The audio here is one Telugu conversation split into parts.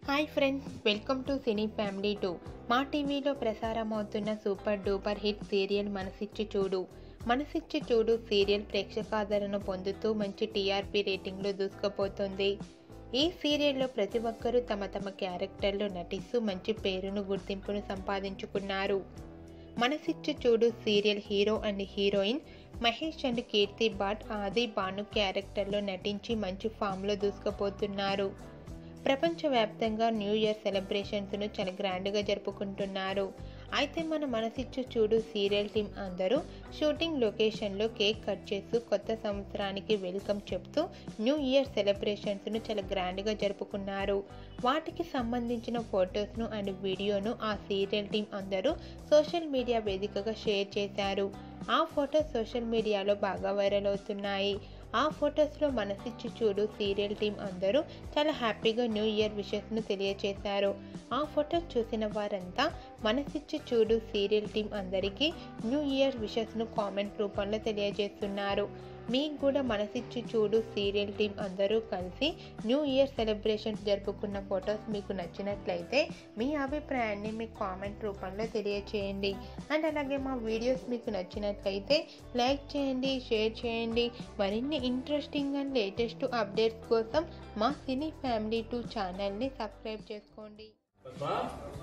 hi friends welcome to cine family two Maa టీవీలో ప్రసారమవుతున్న super duper hit serial Manasichi Choodu Manasichi Choodu serial ప్రేక్షకాదరణ పొందుతూ మంచి టీఆర్పీ రేటింగ్లో దూసుకుపోతుంది ఈ సీరియల్లో ప్రతి ఒక్కరూ తమ తమ క్యారెక్టర్లో నటిస్తూ మంచి పేరును గుర్తింపును సంపాదించుకున్నారు Manasichi Choodu serial hero and heroine Mahesh and Keerthi Bhat Aadi Bhanu క్యారెక్టర్లో నటించి మంచి ఫామ్లో దూసుకుపోతున్నారు ప్రపంచవ్యాప్తంగా న్యూ ఇయర్ సెలబ్రేషన్స్ను చాలా గ్రాండ్గా జరుపుకుంటున్నారు అయితే మన మనసిచ్చు చూడు సీరియల్ టీం అందరూ షూటింగ్ లొకేషన్లో కేక్ కట్ చేస్తూ కొత్త సంవత్సరానికి వెల్కమ్ చెప్తూ న్యూ ఇయర్ సెలబ్రేషన్స్ను చాలా గ్రాండ్గా జరుపుకున్నారు వాటికి సంబంధించిన ఫొటోస్ను అండ్ వీడియోను ఆ సీరియల్ టీం అందరూ సోషల్ మీడియా వేదికగా షేర్ చేశారు ఆ ఫొటోస్ సోషల్ మీడియాలో బాగా వైరల్ అవుతున్నాయి ఆ ఫొటోస్లో మనసిచ్చి చూడు సీరియల్ టీం అందరూ చాలా హ్యాపీగా న్యూ ఇయర్ విషెస్ను తెలియచేశారు ఆ ఫొటోస్ చూసిన వారంతా మనసిచ్చి చూడు సీరియల్ టీం అందరికీ న్యూ ఇయర్ విషెస్ను కామెంట్ రూపంలో తెలియజేస్తున్నారు మీకు కూడా మనసిచ్చి చూడు సీరియల్ టీం అందరూ కలిసి న్యూ ఇయర్ సెలబ్రేషన్స్ జరుపుకున్న ఫొటోస్ మీకు నచ్చినట్లయితే మీ అభిప్రాయాన్ని మీ కామెంట్ రూపంలో తెలియచేయండి అండ్ అలాగే మా వీడియోస్ మీకు నచ్చినట్లయితే లైక్ చేయండి షేర్ చేయండి మరిన్ని ఇంట్రెస్టింగ్ అండ్ లేటెస్ట్ అప్డేట్స్ కోసం మా సినీ ఫ్యామిలీ టూ ఛానల్ని సబ్స్క్రైబ్ చేసుకోండి Padma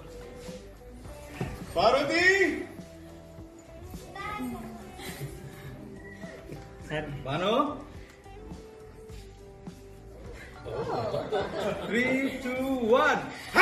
Parvathi Bhanu three two one